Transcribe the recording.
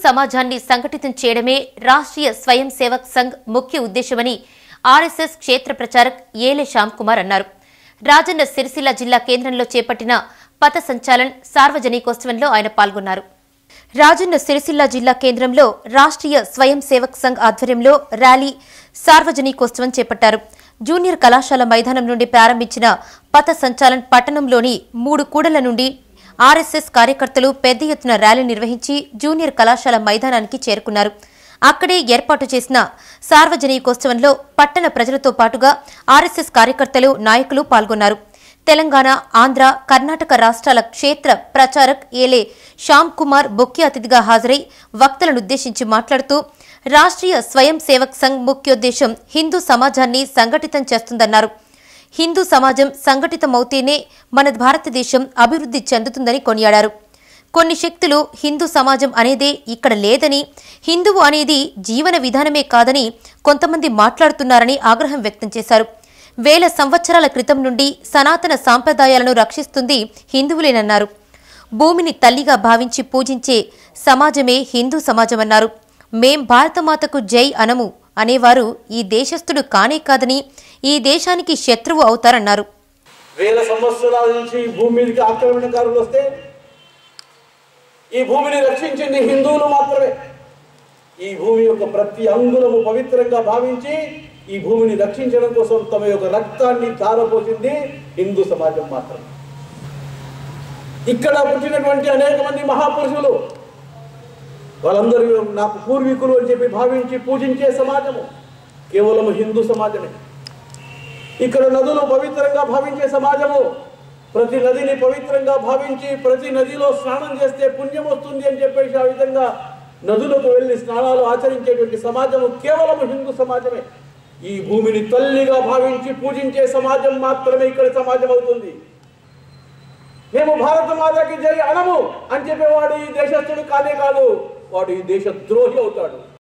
సమాజాన్ని సంఘటితం చేయడమే రాష్ట్రీయ స్వయం సేవక్ సంఘ్ ముఖ్య ఉద్దేశమని ఆర్ఎస్ఎస్ క్షేత్ర ప్రచారక్ ఏలే శ్యామ్ కుమార్ అన్నారు రాజన్న సిరిసిల్ల జిల్లా కేంద్రంలో చేపట్టిన పథ సంచాలన్ సార్వజనికోత్సవంలో ఆయన పాల్గొన్నారు రాజన్న సిరిసిల్ల జిల్లా కేంద్రంలో రాష్ట్రీయ స్వయం సేవక్ సంఘ్ ఆధ్వర్యంలో ర్యాలీ సార్వజనికోత్సవం చేపట్టారు జూనియర్ కళాశాల మైదానం నుండి ప్రారంభించిన పథ సంచాలన్ పట్టణంలోని మూడు కూడల నుండి ఆర్ఎస్ఎస్ కార్యకర్తలు పెద్ద ఎత్తున ర్యాలీ నిర్వహించి జూనియర్ కళాశాల మైదానానికి చేరుకున్నారు అక్కడే ఏర్పాటు చేసిన సార్వజనికోత్సవంలో పట్టణ ప్రజలతో పాటుగా ఆర్ఎస్ఎస్ కార్యకర్తలు నాయకులు పాల్గొన్నారు తెలంగాణ ఆంధ్ర కర్ణాటక రాష్ట్రాల క్షేత్ర ప్రచారక్ ఏలే శ్యామ్ కుమార్ ముఖ్య అతిథిగా హాజరై వక్తలనుద్దేశించి మాట్లాడుతూ రాష్ట్రీయ స్వయం సేవక్ సంఘ్ ముఖ్యోద్దేశం హిందూ సమాజాన్ని సంఘటితం చేస్తుందన్నారు హిందూ సమాజం సంఘటితమవుతేనే మన భారతదేశం అభివృద్ధి చెందుతుందని కొనియాడారు కొన్ని శక్తులు హిందూ సమాజం అనేదే ఇక్కడ లేదని హిందువు అనేది జీవన విధానమే కాదని కొంతమంది మాట్లాడుతున్నారని ఆగ్రహం వ్యక్తం చేశారు వేల సంవత్సరాల క్రితం నుండి సనాతన సాంప్రదాయాలను రక్షిస్తుంది హిందువులేనన్నారు భూమిని తల్లిగా భావించి పూజించే సమాజమే హిందూ సమాజమన్నారు మేం భారతమాతకు జై అనము అనేవారు ఈ దేశస్థుడు కానే కాదని ఈ దేశానికి శత్రువు అవుతారన్నారు వేల సంవత్సరాల నుంచి ఈ భూమి మీదకి ఆక్రమణకారులు వస్తే ఈ భూమిని రక్షించింది హిందువులు మాత్రమే ఈ భూమి యొక్క ప్రతి అంగుళము పవిత్రంగా భావించి ఈ భూమిని రక్షించడం కోసం తమ యొక్క రక్తాన్ని ధారపోసింది హిందూ సమాజం మాత్రమే ఇక్కడ పుట్టినటువంటి అనేక మంది మహాపురుషులు వాళ్ళందరూ నాకు పూర్వీకులు అని చెప్పి భావించి పూజించే సమాజము కేవలం హిందూ సమాజమే ఇక్కడ నదులు పవిత్రంగా భావించే సమాజము ప్రతి నదిని పవిత్రంగా భావించి ప్రతి నదిలో స్నానం చేస్తే పుణ్యం వస్తుంది అని చెప్పేసి ఆ విధంగా నదులకు వెళ్ళి స్నానాలు ఆచరించేటువంటి సమాజము కేవలం హిందూ సమాజమే ఈ భూమిని తల్లిగా భావించి పూజించే సమాజం మాత్రమే ఇక్కడ సమాజం అవుతుంది మేము భారత మాతకి జై అనము అని చెప్పేవాడు ఈ దేశస్థుడు కానే కాదు వాడు ఈ దేశ ద్రోహి అవుతాడు